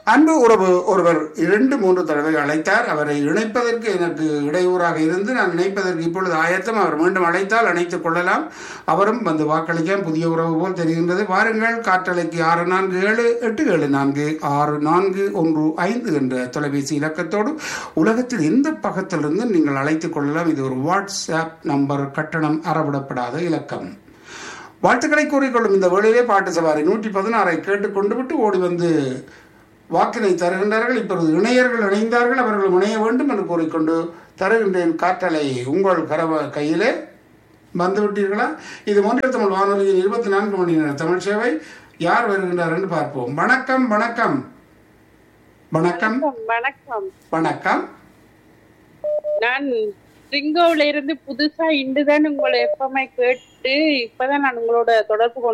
அன்பு உறவு ஒருவர் இரண்டு மூன்று தடவை அழைத்தார் அவரை இணைப்பதற்கு எனக்கு இடையூறாக இருந்து நான் இணைப்பதற்கு இப்பொழுது ஆயத்தம் அவர் மீண்டும் அழைத்தால் அணைத்துக் கொள்ளலாம் அவரும் வந்து வாக்களிக்க புதிய உறவு போல் தெரிகின்றது வாருங்கள் காற்றலைக்கு ஆறு நான்கு ஏழு எட்டு ஏழு நான்கு ஆறு நான்கு ஒன்று ஐந்து என்ற தொலைபேசி இலக்கத்தோடு உலகத்தில் எந்த பக்கத்திலிருந்து நீங்கள் அழைத்துக் கொள்ளலாம் இது ஒரு வாட்ஸ்அப் நம்பர் கட்டணம் அறவிடப்படாத இலக்கம் வாழ்த்துக்களை கூறிக்கொள்ளும் இந்த வேளையிலே பாட்டு சவாரி நூற்றி பதினாறை கேட்டுக்கொண்டு விட்டு ஓடி வந்து வாக்கினை தருகின்றார்கள் இப்பொழுது இணையர்கள் இணைந்தார்கள் அவர்கள் இணைய வேண்டும் என்று கூறிக்கொண்டு தருகின்றேன் காற்றலை உங்கள் கரவ கையிலே வந்துவிட்டீர்களா இது மூன்றில் தமிழ் வானொலியின் இருபத்தி நான்கு மணி நேர தமிழ் சேவை யார் வருகின்றார் என்று பார்ப்போம் வணக்கம் வணக்கம் வணக்கம் வணக்கம் வணக்கம் நான் ரிங்கோவில இருந்து புதுசா இண்டுதான் உங்களை எப்பவுமே கேட்டு இப்பதான் நான் உங்களோட தொடர்பு கொண்டு